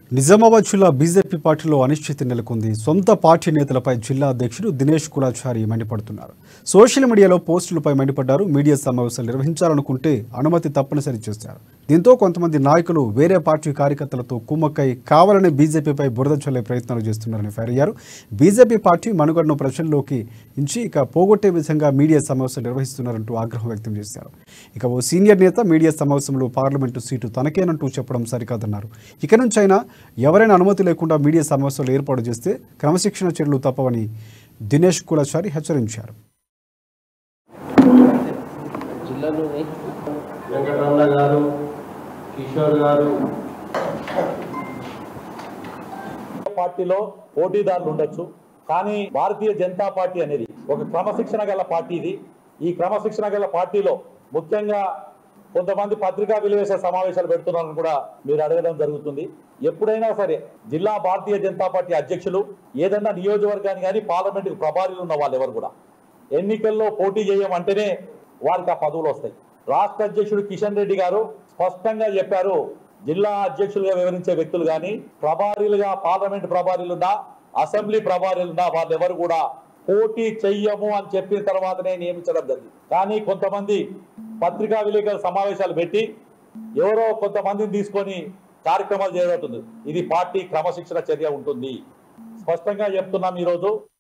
నిజామాబాద్ జిల్లా బీజేపీ పార్టీలో అనిశ్చితి నెలకొంది సొంత పార్టీ నేతలపై జిల్లా అధ్యక్షుడు దినేష్ కులాచారి మండిపడుతున్నారు సోషల్ మీడియాలో పోస్టులపై మండిపడ్డారు మీడియా సమావేశాలు నిర్వహించాలనుకుంటే అనుమతి తప్పనిసరి చేశారు దీంతో కొంతమంది నాయకులు వేరే పార్టీ కార్యకర్తలతో కుమ్మక్కై కావాలని బీజేపీపై బురద చల్లే ప్రయత్నాలు చేస్తున్నారని ఫైర్ అయ్యారు బీజేపీ పార్టీ మనుగడను ప్రజల్లోకి ఇంచి ఇక పోగొట్టే విధంగా మీడియా సమావేశాలు నిర్వహిస్తున్నారంటూ ఆగ్రహం వ్యక్తం చేశారు ఇక ఓ సీనియర్ నేత మీడియా సమావేశంలో పార్లమెంటు సీటు తనకేనంటూ చెప్పడం సరికాదన్నారు ఇక నుంచైనా ఎవరైనా అనుమతి లేకుండా మీడియా సమావేశాలు ఏర్పాటు చేస్తే క్రమశిక్షణ చర్యలు తప్పవని దినేష్ కులాచారి హెచ్చరించారు జిల్లాలోని వెంకటరమణ గారు కిషోర్ గారు పార్టీలో పోటీదారులు ఉండొచ్చు కానీ భారతీయ జనతా పార్టీ అనేది ఒక క్రమశిక్షణ గల పార్టీ ఇది ఈ క్రమశిక్షణ గల పార్టీలో ముఖ్యంగా కొంతమంది పత్రికా విలువేసే సమావేశాలు పెడుతున్నారని కూడా మీరు అడగడం జరుగుతుంది ఎప్పుడైనా సరే జిల్లా భారతీయ జనతా పార్టీ అధ్యక్షులు ఏదన్నా నియోజకవర్గాన్ని కానీ పార్లమెంటుకు ప్రభారీలు ఉన్న వాళ్ళు ఎవరు కూడా ఎన్నికల్లో పోటీ చేయమంటేనే వారికి ఆ పదవులు వస్తాయి రాష్ట్ర అధ్యక్షుడు కిషన్ రెడ్డి గారు స్పష్టంగా చెప్పారు జిల్లా అధ్యక్షులుగా వివరించే వ్యక్తులు కానీ ప్రభారీలుగా పార్లమెంట్ ప్రభారీలున్నా అసెంబ్లీ ప్రభారీలున్నా వాళ్ళు ఎవరు కూడా పోటీ చెయ్యము అని చెప్పిన తర్వాతనే నియమించడం జరిగింది కానీ కొంతమంది పత్రికా విలేకరుల సమావేశాలు పెట్టి ఎవరో కొంతమందిని తీసుకొని కార్యక్రమాలు చేయబడుతుంది ఇది పార్టీ క్రమశిక్షణ చర్య ఉంటుంది స్పష్టంగా చెప్తున్నాం ఈరోజు